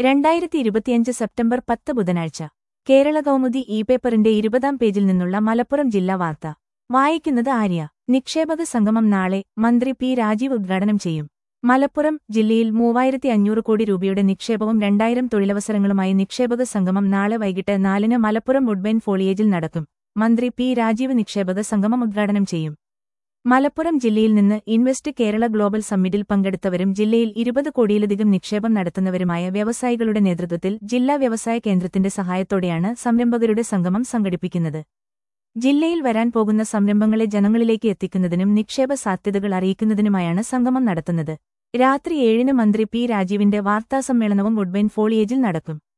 രണ്ടായിരത്തി ഇരുപത്തിയഞ്ച് സെപ്റ്റംബർ പത്ത് ബുധനാഴ്ച കേരള കൗമുദി ഇ പേപ്പറിന്റെ ഇരുപതാം പേജിൽ നിന്നുള്ള മലപ്പുറം ജില്ലാ വാർത്ത വായിക്കുന്നത് ആര്യ നിക്ഷേപക സംഗമം നാളെ മന്ത്രി പി രാജീവ് ഉദ്ഘാടനം ചെയ്യും മലപ്പുറം ജില്ലയിൽ മൂവായിരത്തി അഞ്ഞൂറ് കോടി രൂപയുടെ നിക്ഷേപവും രണ്ടായിരം തൊഴിലവസരങ്ങളുമായി നിക്ഷേപക സംഗമം നാളെ വൈകിട്ട് നാലിന് മലപ്പുറം വുഡ്ബൈൻ ഫോളിയേജിൽ നടക്കും മന്ത്രി പി രാജീവ് നിക്ഷേപക സംഗമം ഉദ്ഘാടനം ചെയ്യും മലപ്പുറം ജില്ലയിൽ നിന്ന് ഇൻവെസ്റ്റ് കേരള ഗ്ലോബൽ സമ്മിറ്റിൽ പങ്കെടുത്തവരും ജില്ലയിൽ ഇരുപത് കോടിയിലധികം നിക്ഷേപം നടത്തുന്നവരുമായ വ്യവസായികളുടെ നേതൃത്വത്തിൽ ജില്ലാ വ്യവസായ കേന്ദ്രത്തിന്റെ സഹായത്തോടെയാണ് സംരംഭകരുടെ സംഗമം സംഘടിപ്പിക്കുന്നത് ജില്ലയിൽ വരാൻ പോകുന്ന സംരംഭങ്ങളെ ജനങ്ങളിലേക്ക് എത്തിക്കുന്നതിനും നിക്ഷേപ സാധ്യതകൾ അറിയിക്കുന്നതിനുമായാണ് സംഗമം നടത്തുന്നത് രാത്രി ഏഴിന് മന്ത്രി പി രാജീവിന്റെ വാർത്താസമ്മേളനവും വുഡ്ബൈൻ ഫോളിയേജിൽ നടക്കും